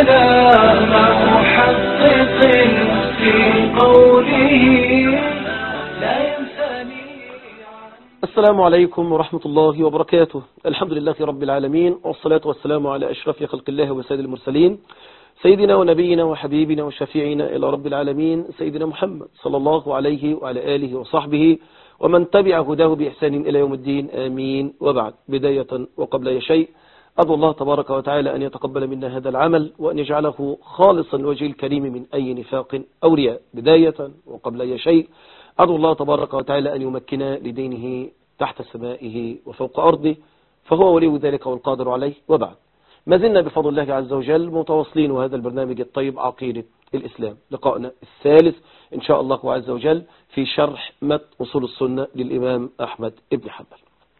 كلام محقق في قوله لا ينساني السلام عليكم ورحمة الله وبركاته الحمد لله رب العالمين والصلاة والسلام على أشرف خلق الله وسيد المرسلين سيدنا ونبينا وحبيبنا وشفيعنا إلى رب العالمين سيدنا محمد صلى الله عليه وعلى آله وصحبه ومن تبع هداه بإحسان إلى يوم الدين آمين وبعد بداية وقبل أي شيء أدعو الله تبارك وتعالى أن يتقبل منا هذا العمل وأن يجعله خالصا لوجه الكريم من أي نفاق أو رياء بداية وقبل أي شيء أدعو الله تبارك وتعالى أن يمكن لدينه تحت سمائه وفوق أرضه فهو ولي ذلك والقادر عليه وبعد ما زلنا بفضل الله عز وجل متواصلين وهذا البرنامج الطيب عقيدة الإسلام لقائنا الثالث إن شاء الله عز وجل في شرح مت أصول السنة للإمام أحمد بن حنبل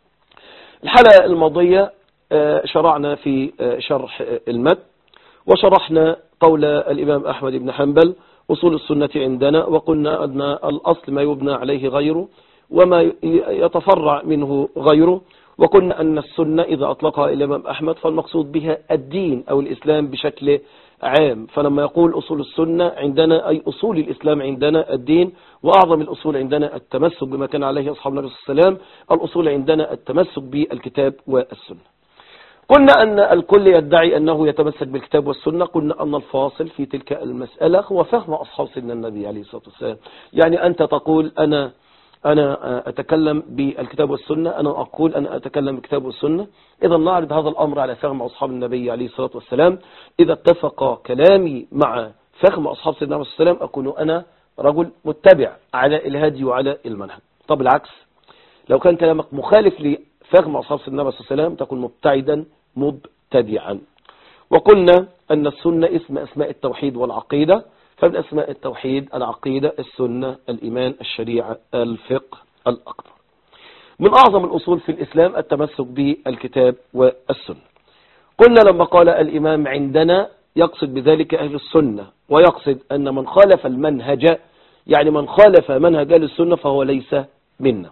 الحلقة الماضية شرعنا في شرح المت وشرحنا قول الإمام أحمد بن حنبل أصول السنة عندنا وقلنا أن الأصل ما يبنى عليه غيره وما يتفرع منه غيره وقلنا أن السنة إذا أطلقها الإمام أحمد فالمقصود بها الدين أو الإسلام بشكل عام فلما يقول أصول السنة عندنا أي أصول الإسلام عندنا الدين وأعظم الأصول عندنا التمسك بما كان عليه أصحاب النبي صلى الله عليه وسلم الأصول عندنا التمسك بالكتاب والسنة قلنا أن الكل يدعي أنه يتمسك بالكتاب والسنة قلنا أن الفاصل في تلك المسألة هو فهم أصحاب سيدنا النبي عليه الصلاة والسلام يعني أنت تقول أنا أنا أتكلم بالكتاب والسنة أنا أقول أنا أتكلم بالكتاب والسنة إذا نعرض هذا الأمر على فهم أصحاب النبي عليه الصلاة والسلام إذا اتفق كلامي مع فهم أصحاب سيدنا عليه الصلاة والسلام أكون أنا رجل متبع على الهدي وعلى المنهج طب العكس لو كان كلامك مخالف لفهم أصحاب سيدنا عليه الصلاة والسلام تكون مبتعدا مبتدعا وقلنا أن السنة اسم أسماء التوحيد والعقيدة فمن أسماء التوحيد العقيدة السنة الإيمان الشريعة الفقه الأكبر من أعظم الأصول في الإسلام التمسك بالكتاب والسنة قلنا لما قال الإمام عندنا يقصد بذلك أهل السنة ويقصد أن من خالف المنهج يعني من خالف منهج أهل السنة فهو ليس منا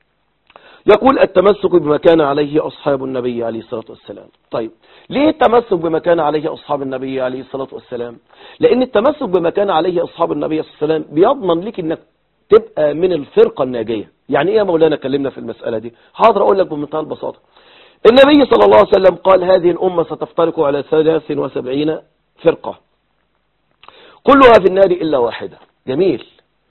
يقول التمسك بما كان عليه أصحاب النبي عليه الصلاة والسلام طيب ليه التمسك بما كان عليه أصحاب النبي عليه الصلاة والسلام لأن التمسك بما كان عليه أصحاب النبي صلى الله عليه وسلم بيضمن لك أنك تبقى من الفرقة الناجية يعني إيه يا مولانا كلمنا في المسألة دي حاضر أقول لك بمنتهى البساطة النبي صلى الله عليه وسلم قال هذه الأمة ستفترق على 73 فرقة كلها في النار إلا واحدة جميل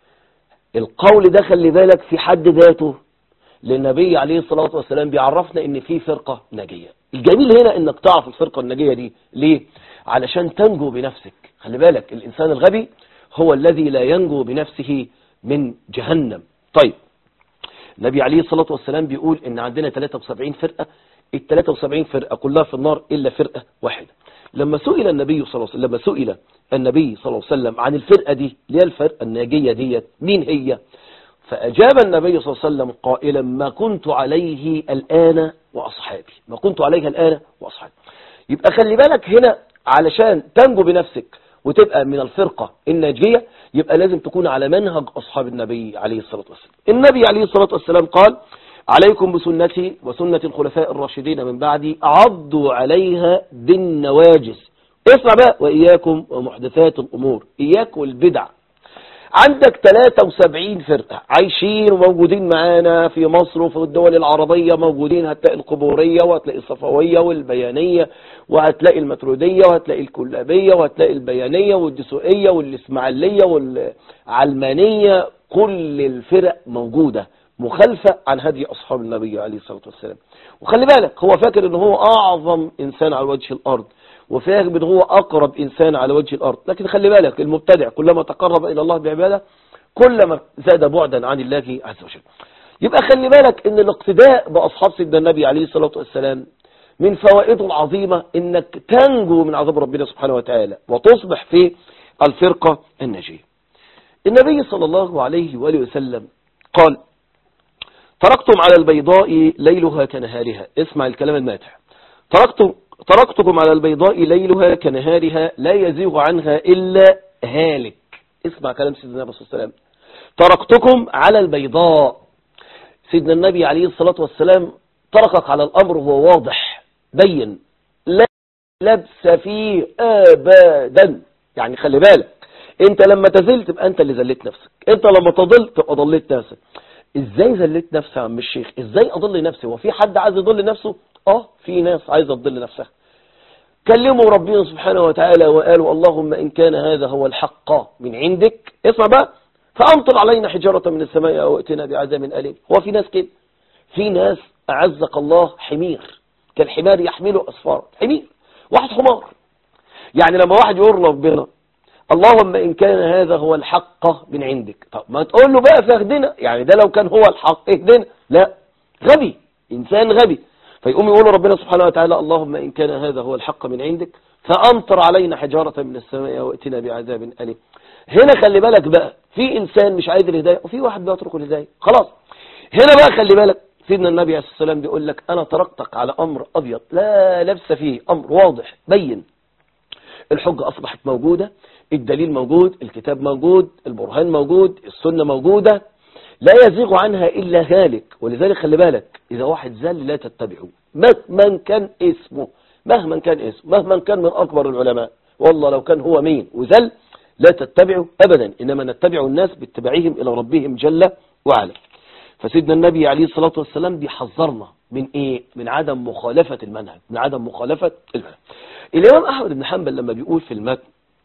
القول ده خلي بالك في حد ذاته للنبي عليه الصلاة والسلام بيعرفنا ان في فرقة ناجية الجميل هنا انك تعرف الفرقة الناجية دي ليه علشان تنجو بنفسك خلي بالك الانسان الغبي هو الذي لا ينجو بنفسه من جهنم طيب النبي عليه الصلاة والسلام بيقول ان عندنا 73 فرقة ال 73 فرقة كلها في النار الا فرقة واحدة لما سئل النبي صلى الله عليه وسلم لما سئل النبي صلى الله عليه وسلم عن الفرقة دي اللي هي الفرقة الناجية ديت مين هي فأجاب النبي صلى الله عليه وسلم قائلا ما كنت عليه الآن وأصحابي ما كنت عليه الآن وأصحابي يبقى خلي بالك هنا علشان تنجو بنفسك وتبقى من الفرقة الناجية يبقى لازم تكون على منهج أصحاب النبي عليه الصلاة والسلام النبي عليه الصلاة والسلام قال عليكم بسنتي وسنة الخلفاء الراشدين من بعدي عضوا عليها بالنواجز اسمع بقى وإياكم ومحدثات الأمور إياكم البدع عندك 73 فرقة عايشين وموجودين معانا في مصر وفي الدول العربية موجودين هتلاقي القبورية وهتلاقي الصفوية والبيانية وهتلاقي المترودية وهتلاقي الكلابية وهتلاقي البيانية والدسوقية والاسماعيلية والعلمانية كل الفرق موجودة مخالفة عن هدي أصحاب النبي عليه الصلاة والسلام وخلي بالك هو فاكر ان هو أعظم إنسان على وجه الأرض وفاهم ان هو أقرب إنسان على وجه الأرض لكن خلي بالك المبتدع كلما تقرب إلى الله بعبادة كلما زاد بعدا عن الله عز وجل يبقى خلي بالك ان الاقتداء بأصحاب سيدنا النبي عليه الصلاة والسلام من فوائده العظيمة انك تنجو من عذاب ربنا سبحانه وتعالى وتصبح في الفرقة الناجية النبي صلى الله عليه وآله وسلم قال تركتم على البيضاء ليلها كنهارها اسمع الكلام الماتح تركتم تركتكم على البيضاء ليلها كنهارها لا يزيغ عنها إلا هالك اسمع كلام سيدنا النبي صلى الله عليه وسلم تركتكم على البيضاء سيدنا النبي عليه الصلاة والسلام تركك على الأمر وهو واضح بين لا لبس فيه ابدا يعني خلي بالك انت لما تزل تبقى انت اللي زلت نفسك انت لما تضل تبقى ضليت نفسك ازاي زلت نفسي يا عم الشيخ ازاي اضل نفسي هو في حد عايز يضل نفسه اه في ناس عايزه تضل نفسها كلموا ربنا سبحانه وتعالى وقالوا اللهم إن كان هذا هو الحق من عندك اسمع بقى فأمطر علينا حجارة من السماء أو ائتنا بعذاب أليم هو في ناس كده في ناس أعزك الله حمير كالحمار يحمله أسفار حمير واحد حمار يعني لما واحد يقول ربنا اللهم إن كان هذا هو الحق من عندك طب ما تقول له بقى فاهدنا يعني ده لو كان هو الحق اهدنا لا غبي إنسان غبي فيقوم يقول ربنا سبحانه وتعالى اللهم إن كان هذا هو الحق من عندك فأمطر علينا حجارة من السماء واتنا بعذاب أليم هنا خلي بالك بقى في إنسان مش عايز الهداية وفي واحد بيترك الهداية خلاص هنا بقى خلي بالك سيدنا النبي عليه الصلاة والسلام بيقول لك أنا تركتك على أمر أبيض لا لبس فيه أمر واضح بين الحجة أصبحت موجودة الدليل موجود الكتاب موجود البرهان موجود السنة موجودة لا يزيغ عنها إلا هالك ولذلك خلي بالك إذا واحد زل لا تتبعه مهما كان اسمه مهما كان اسمه مهما كان من أكبر العلماء والله لو كان هو مين وزل لا تتبعه أبدا إنما نتبع الناس باتباعهم إلى ربهم جل وعلا فسيدنا النبي عليه الصلاة والسلام بيحذرنا من إيه من عدم مخالفة المنهج من عدم مخالفة المنهج الإمام أحمد بن حنبل لما بيقول في المتن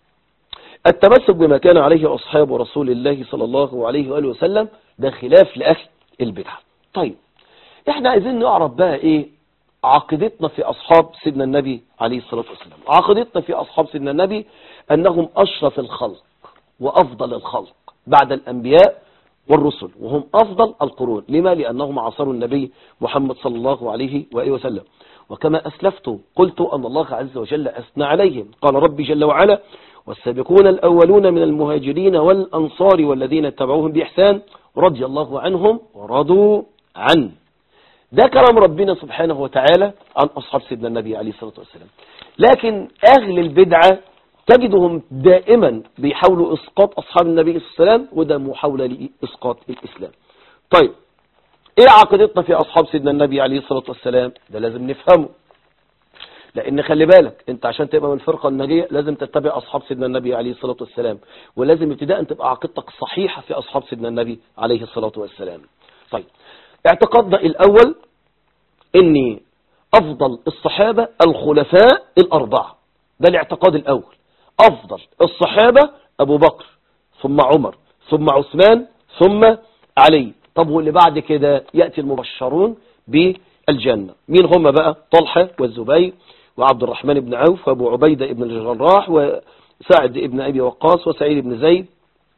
التمسك بما كان عليه أصحاب رسول الله صلى الله عليه وآله وسلم ده خلاف لأهل البدعة طيب احنا عايزين نعرف بقى ايه عقيدتنا في أصحاب سيدنا النبي عليه الصلاة والسلام عقيدتنا في أصحاب سيدنا النبي أنهم أشرف الخلق وأفضل الخلق بعد الأنبياء والرسل وهم أفضل القرون لما لأنهم عصروا النبي محمد صلى الله عليه وآله وسلم وكما أسلفت قلت أن الله عز وجل أثنى عليهم قال ربي جل وعلا والسابقون الأولون من المهاجرين والأنصار والذين اتبعوهم بإحسان رضي الله عنهم ورضوا عنه ده كلام ربنا سبحانه وتعالى عن أصحاب سيدنا النبي عليه الصلاة والسلام لكن أهل البدعة تجدهم دائما بيحاولوا إسقاط أصحاب النبي صلى الله عليه وسلم وده محاولة لإسقاط الإسلام طيب إيه عقيدتنا في أصحاب سيدنا النبي عليه الصلاة والسلام ده لازم نفهمه لأن خلي بالك أنت عشان تبقى من الفرقة الناجية لازم تتبع أصحاب سيدنا النبي عليه الصلاة والسلام ولازم ابتداء تبقى عقيدتك صحيحة في أصحاب سيدنا النبي عليه الصلاة والسلام طيب اعتقادنا الأول أن أفضل الصحابة الخلفاء الأربعة ده الاعتقاد الأول أفضل الصحابة أبو بكر ثم عمر ثم عثمان ثم علي طب واللي بعد كده يأتي المبشرون بالجنة مين هم بقى طلحة والزبير وعبد الرحمن بن عوف وابو عبيدة بن الجراح وسعد بن أبي وقاص وسعيد بن زيد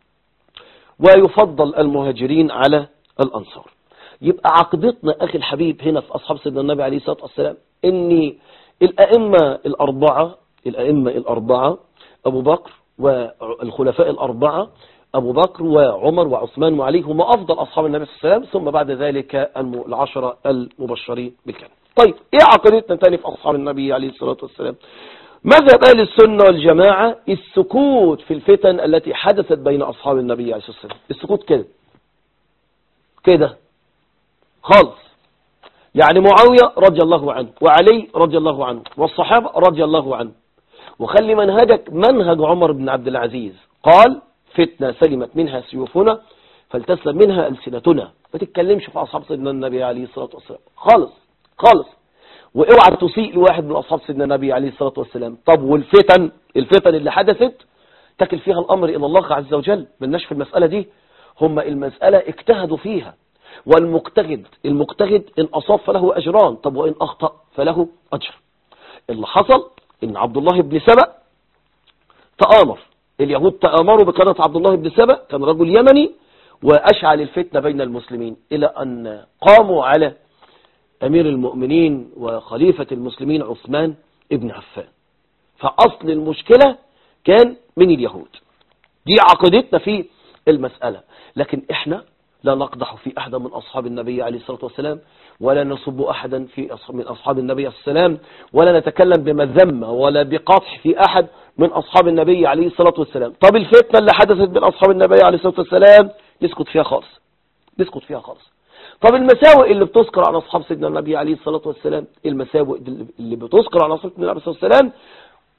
ويفضل المهاجرين على الأنصار يبقى عقدتنا أخي الحبيب هنا في أصحاب سيدنا النبي عليه الصلاة والسلام إن الأئمة الأربعة الأئمة الأربعة أبو بكر والخلفاء الأربعة أبو بكر وعمر وعثمان وعلي هم أفضل أصحاب النبي صلى الله عليه وسلم ثم بعد ذلك العشرة المبشرين بالجنة طيب إيه عقيدتنا تاني في أصحاب النبي عليه الصلاة والسلام مذهب أهل السنة والجماعة السكوت في الفتن التي حدثت بين أصحاب النبي عليه الصلاة والسلام السكوت كده كده خالص يعني معاوية رضي الله عنه وعلي رضي الله عنه والصحابة رضي الله عنه وخلي منهجك منهج عمر بن عبد العزيز قال فتنة سلمت منها سيوفنا فلتسلم منها ألسنتنا ما تتكلمش في أصحاب سيدنا النبي عليه الصلاة والسلام خالص خالص واوعى تسيء لواحد من أصحاب سيدنا النبي عليه الصلاة والسلام طب والفتن الفتن اللي حدثت تكل فيها الأمر إلى الله عز وجل ملناش في المسألة دي هم المسألة اجتهدوا فيها والمجتهد المجتهد إن أصاب فله أجران طب وإن أخطأ فله أجر اللي حصل إن عبد الله بن سبأ تآمر اليهود تآمروا بقناة عبد الله بن سبأ كان رجل يمني وأشعل الفتنة بين المسلمين إلى أن قاموا على أمير المؤمنين وخليفة المسلمين عثمان ابن عفان فأصل المشكلة كان من اليهود دي عقيدتنا في المسألة لكن إحنا لا نقدح في أحد من أصحاب النبي عليه الصلاة والسلام ولا نصب أحدا في من أصحاب النبي عليه السلام ولا نتكلم بمذمة ولا بقطح في أحد من أصحاب النبي عليه الصلاة والسلام طب الفتنة اللي حدثت بين أصحاب النبي عليه الصلاة والسلام نسكت فيها خالص نسكت فيها خالص طب المساوئ اللي بتذكر عن أصحاب سيدنا النبي عليه الصلاة والسلام المساوئ اللي بتذكر عن أصحاب النبي عليه الصلاة والسلام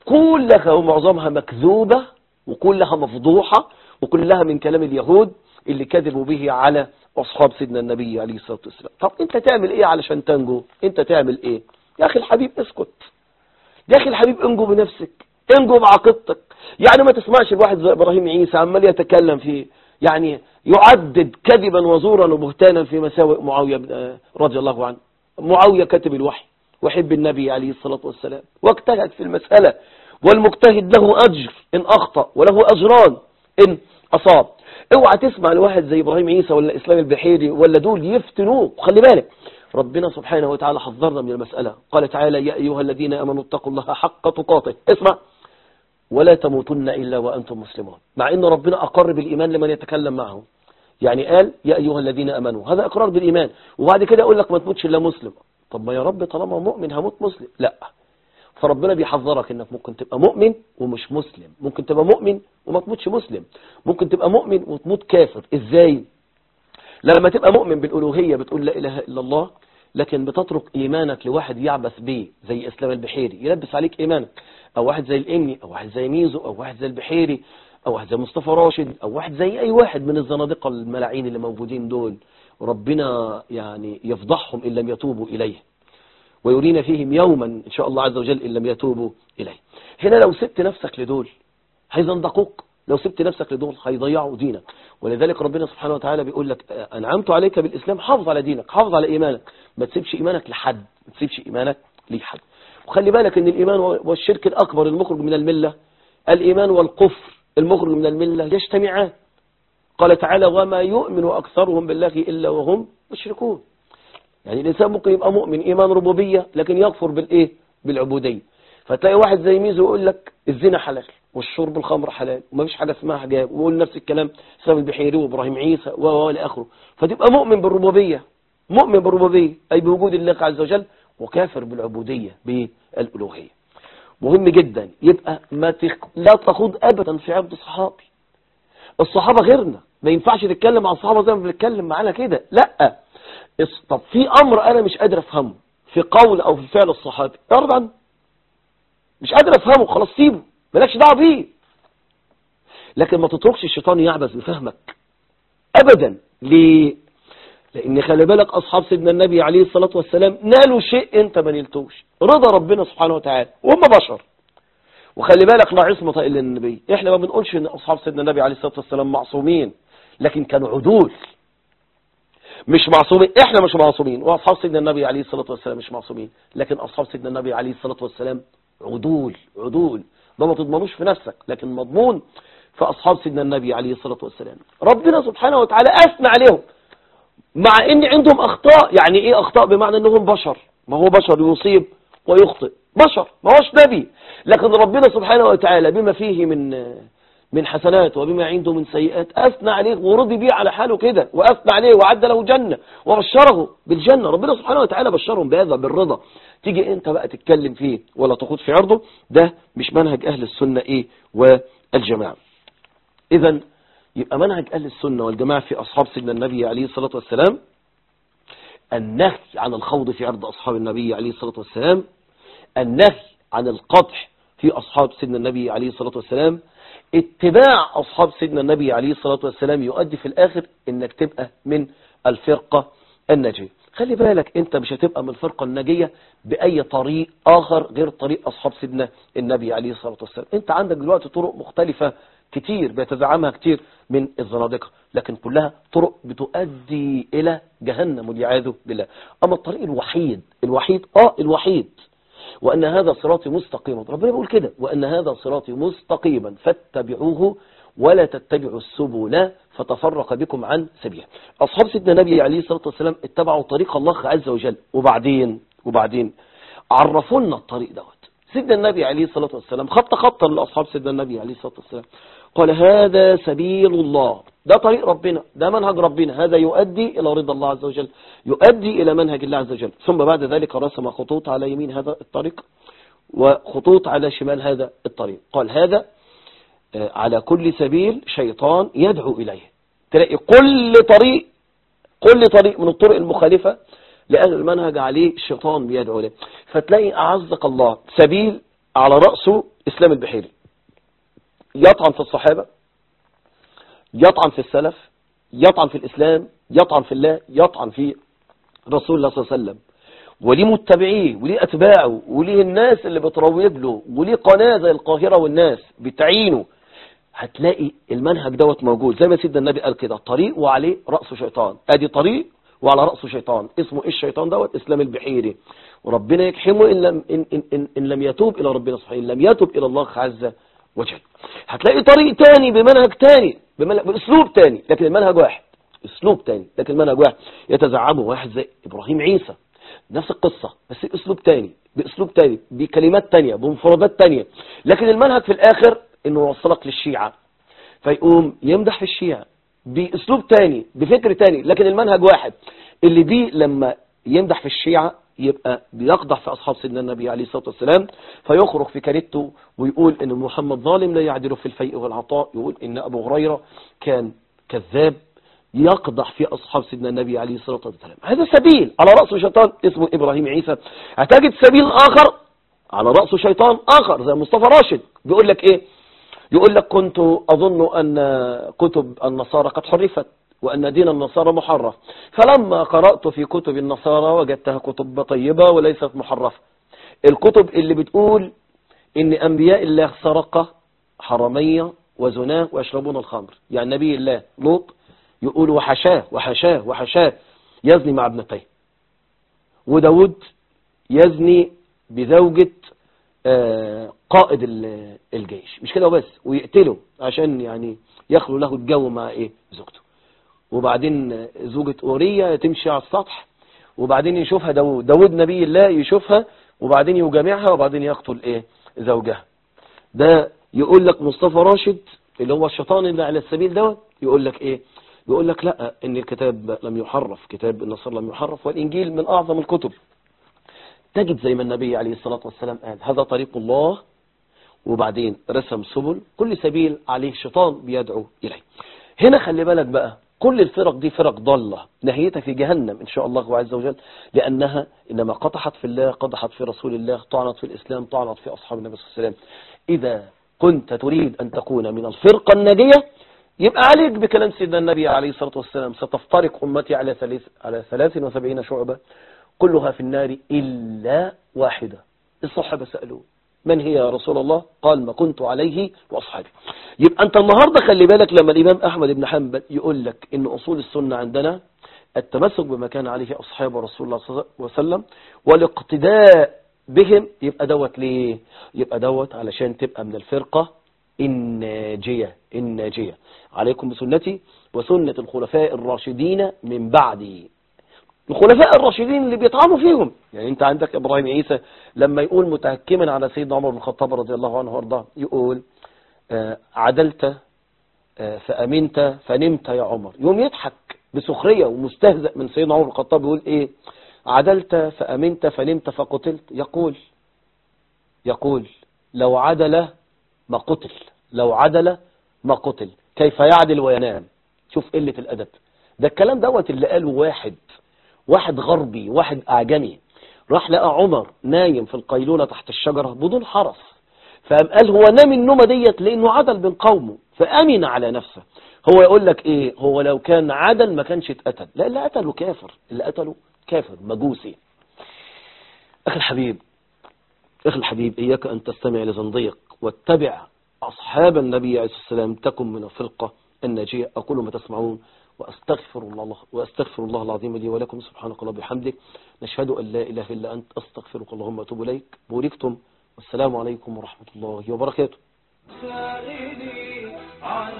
كلها ومعظمها مكذوبة وكلها مفضوحة وكلها من كلام اليهود اللي كذبوا به على أصحاب سيدنا النبي عليه الصلاة والسلام طب انت تعمل ايه علشان تنجو انت تعمل ايه يا اخي الحبيب اسكت يا اخي الحبيب انجو بنفسك انجو بعقيدتك يعني ما تسمعش الواحد زي ابراهيم عيسى عمال يتكلم في يعني يعدد كذبا وزورا وبهتانا في مساوئ معاوية بن- رضي الله عنه معاوية كاتب الوحي وحب النبي عليه الصلاة والسلام واجتهد في المسألة والمجتهد له أجر إن أخطأ وله أجران إن أصاب اوعى تسمع لواحد زي إبراهيم عيسى ولا إسلام البحيري ولا دول يفتنوك وخلي بالك ربنا سبحانه وتعالى حذرنا من المسألة قال تعالى يا أيها الذين أمنوا اتقوا الله حق تقاته اسمع ولا تموتن إلا وأنتم مسلمون مع أن ربنا أقر بالإيمان لمن يتكلم معه يعني قال يا أيها الذين أمنوا هذا إقرار بالإيمان وبعد كده أقول لك ما تموتش إلا مسلم طب ما يا رب طالما مؤمن هموت مسلم لا فربنا بيحذرك انك ممكن تبقى مؤمن ومش مسلم ممكن تبقى مؤمن وما تموتش مسلم ممكن تبقى مؤمن وتموت كافر ازاي لما تبقى مؤمن بالألوهية بتقول لا إله إلا الله لكن بتترك إيمانك لواحد يعبث بيه زي إسلام البحيري يلبس عليك إيمانك أو واحد زي الإمني أو واحد زي ميزو أو واحد زي البحيري أو واحد زي مصطفى راشد أو واحد زي أي واحد من الزنادقة الملاعين اللي موجودين دول ربنا يعني يفضحهم إن لم يتوبوا إليه ويرينا فيهم يوما إن شاء الله عز وجل إن لم يتوبوا إليه هنا لو سبت نفسك لدول هيزندقوك لو سبت نفسك لدول هيضيعوا دينك ولذلك ربنا سبحانه وتعالى بيقول لك أنعمت عليك بالإسلام حافظ على دينك حافظ على إيمانك ما تسيبش إيمانك لحد ما تسيبش إيمانك لحد وخلي بالك ان الإيمان والشرك الأكبر المخرج من الملة الإيمان والكفر المخرج من الملة يجتمعان قال تعالى وما يؤمن أكثرهم بالله إلا وهم مشركون يعني الإنسان ممكن يبقى مؤمن إيمان ربوبية لكن يكفر بالإيه بالعبودية فتلاقي واحد زي ميزو يقول لك الزنا حلال والشرب الخمر حلال وما فيش حاجة اسمها حجاب ويقول نفس الكلام سام البحيري وإبراهيم عيسى و إلى آخره فتبقى مؤمن بالربوبية مؤمن بالربوبية أي بوجود الله عز وجل وكافر بالعبودية بالألوهية مهم جدا يبقى ما تخ... لا تخوض أبدا في عبد الصحابي الصحابة غيرنا ما ينفعش تتكلم عن الصحابة زي ما بنتكلم معانا كده لا اس- طب في أمر أنا مش قادر أفهمه في قول أو في فعل الصحابي اعرض عنه مش قادر أفهمه خلاص سيبه مالكش دعوه بيه لكن ما تتركش الشيطان يعبث بفهمك أبدا ليه لأن خلي بالك أصحاب سيدنا النبي عليه الصلاة والسلام نالوا شيء أنت ما نلتوش رضا ربنا سبحانه وتعالى وهم بشر وخلي بالك لا عصمة إلا النبي إحنا ما بنقولش إن أصحاب سيدنا النبي عليه الصلاة والسلام معصومين لكن كانوا عدول مش معصومين إحنا مش معصومين وأصحاب سيدنا النبي عليه الصلاة والسلام مش معصومين لكن أصحاب سيدنا النبي عليه الصلاة والسلام عدول عدول ده ما تضمنوش في نفسك لكن مضمون في أصحاب سيدنا النبي عليه الصلاة والسلام ربنا سبحانه وتعالى أثنى عليهم مع ان عندهم اخطاء يعني ايه اخطاء بمعنى انهم بشر ما هو بشر يصيب ويخطئ بشر ما هوش نبي لكن ربنا سبحانه وتعالى بما فيه من من حسنات وبما عنده من سيئات اثنى عليه ورضي بيه على حاله كده واثنى عليه وعد له جنة وبشره بالجنة ربنا سبحانه وتعالى بشرهم بهذا بالرضا تيجي انت بقى تتكلم فيه ولا تخوض في عرضه ده مش منهج اهل السنة ايه والجماعة اذا يبقى منهج أهل السنة والجماعة في أصحاب سيدنا النبي عليه الصلاة والسلام النهي عن الخوض في عرض أصحاب النبي عليه الصلاة والسلام النهي عن القطح في أصحاب سيدنا النبي عليه الصلاة والسلام اتباع أصحاب سيدنا النبي عليه الصلاة والسلام يؤدي في الآخر انك تبقى من الفرقة الناجية خلي بالك انت مش هتبقى من الفرقة الناجية بأي طريق آخر غير طريق أصحاب سيدنا النبي عليه الصلاة والسلام انت عندك دلوقتي طرق مختلفة كتير بيتزعمها كتير من الزنادقة لكن كلها طرق بتؤدي إلى جهنم والعياذ بالله أما الطريق الوحيد الوحيد آه الوحيد وأن هذا صراطي مستقيما ربنا بيقول كده وأن هذا صراطي مستقيما فاتبعوه ولا تتبعوا السبل فتفرق بكم عن سبيله أصحاب سيدنا النبي عليه الصلاة والسلام اتبعوا طريق الله عز وجل وبعدين وبعدين عرفوا لنا الطريق دوت سيدنا النبي عليه الصلاة والسلام خط خطا لأصحاب سيدنا النبي عليه الصلاة والسلام قال هذا سبيل الله ده طريق ربنا ده منهج ربنا هذا يؤدي إلى رضا الله عز وجل يؤدي إلى منهج الله عز وجل ثم بعد ذلك رسم خطوط على يمين هذا الطريق وخطوط على شمال هذا الطريق قال هذا على كل سبيل شيطان يدعو إليه تلاقي كل طريق كل طريق من الطرق المخالفة لأهل المنهج عليه الشيطان بيدعو إليه فتلاقي أعزك الله سبيل على رأسه اسلام البحيري يطعن في الصحابة يطعن في السلف يطعن في الاسلام يطعن في الله يطعن في رسول الله صلى الله عليه وسلم وليه متبعيه وليه اتباعه وليه الناس اللي بتروج له وليه قناة زي القاهرة والناس بتعينه هتلاقي المنهج دوت موجود زي ما سيدنا النبي قال كده طريق وعليه رأسه شيطان ادي طريق وعلى رأسه شيطان اسمه ايه الشيطان دوت اسلام البحيري وربنا يكحمه إن لم, إن, إن, إن, إن لم يتوب إلى ربنا سبحانه إن لم يتوب إلى الله عز وجل هتلاقي طريق تاني بمنهج تاني بمنهج بأسلوب تاني لكن المنهج واحد اسلوب تاني لكن المنهج واحد يتزعمه واحد زي ابراهيم عيسى نفس القصة بس باسلوب تاني باسلوب تاني بكلمات تانية بمفردات تانية لكن المنهج في الاخر انه يوصلك للشيعة فيقوم يمدح في الشيعة باسلوب تاني بفكر تاني لكن المنهج واحد اللي بيه لما يمدح في الشيعة يبقى بيقدح في أصحاب سيدنا النبي عليه الصلاة والسلام فيخرج في كارثته ويقول إن محمد ظالم لا يعدل في الفيء والعطاء يقول إن أبو هريرة كان كذاب يقدح في أصحاب سيدنا النبي عليه الصلاة والسلام هذا سبيل على رأسه شيطان اسمه إبراهيم عيسى هتجد سبيل آخر على رأسه شيطان آخر زي مصطفى راشد بيقول لك إيه يقول لك كنت أظن أن كتب النصارى قد حرفت وأن دين النصارى محرف فلما قرأت في كتب النصارى وجدتها كتب طيبة وليست محرفة الكتب اللي بتقول إن أنبياء الله سرقة حرامية وزناه ويشربون الخمر يعني نبي الله لوط يقول وحشاه وحشاه وحشاه يزني مع ابنتيه وداود يزني بزوجة قائد الجيش مش كده وبس ويقتله عشان يعني يخلو له الجو مع ايه زوجته وبعدين زوجة أورية تمشي على السطح وبعدين يشوفها داود داود نبي الله يشوفها وبعدين يجامعها وبعدين يقتل ايه زوجها ده يقول لك مصطفى راشد اللي هو الشيطان اللي على السبيل دوت يقول لك ايه يقول لك لا ان الكتاب لم يحرف كتاب النصر لم يحرف والانجيل من اعظم الكتب تجد زي ما النبي عليه الصلاة والسلام قال هذا طريق الله وبعدين رسم سبل كل سبيل عليه شيطان بيدعو إليه هنا خلي بالك بقى كل الفرق دي فرق ضالة نهايتها في جهنم إن شاء الله عز وجل لأنها إنما قطحت في الله قطحت في رسول الله طعنت في الإسلام طعنت في أصحاب النبي صلى الله عليه وسلم إذا كنت تريد أن تكون من الفرقة الناجية يبقى عليك بكلام سيدنا النبي عليه الصلاة والسلام ستفترق أمتي على ثلاث على 73 شعبة كلها في النار إلا واحدة الصحابة سألوا من هي يا رسول الله قال ما كنت عليه وأصحابي يبقى أنت النهاردة خلي بالك لما الإمام أحمد بن حنبل يقول لك إن أصول السنة عندنا التمسك بما كان عليه أصحاب رسول الله صلى الله عليه وسلم والاقتداء بهم يبقى دوت ليه يبقى دوت علشان تبقى من الفرقة الناجية الناجية عليكم بسنتي وسنة الخلفاء الراشدين من بعدي الخلفاء الراشدين اللي بيطعنوا فيهم يعني انت عندك ابراهيم عيسى لما يقول متهكما على سيدنا عمر بن الخطاب رضي الله عنه وارضاه يقول آه عدلت آه فأمنت فنمت يا عمر يوم يضحك بسخرية ومستهزأ من سيدنا عمر بن الخطاب يقول ايه عدلت فأمنت فنمت فقتلت يقول يقول لو عدل ما قتل لو عدل ما قتل كيف يعدل وينام شوف قلة الأدب ده الكلام دوت اللي قاله واحد واحد غربي واحد أعجمي راح لقى عمر نايم في القيلولة تحت الشجرة بدون حرس فقام قال هو نام النومة ديت لأنه عدل بين قومه فأمن على نفسه هو يقول لك إيه هو لو كان عدل ما كانش اتقتل لا اللي قتله كافر اللي قتله كافر مجوسي أخي الحبيب أخي الحبيب إياك أن تستمع لزنديق واتبع أصحاب النبي عليه الصلاة والسلام تكن من الفرقة الناجية أقول ما تسمعون وأستغفر الله وأستغفر الله العظيم لي ولكم سبحانك الله بحمدك نشهد أن لا إله إلا أنت أستغفرك اللهم أتوب إليك بوركتم والسلام عليكم ورحمة الله وبركاته سائلي عن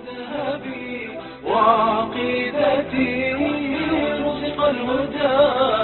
مذهبي وعقيدتي رزق الهدى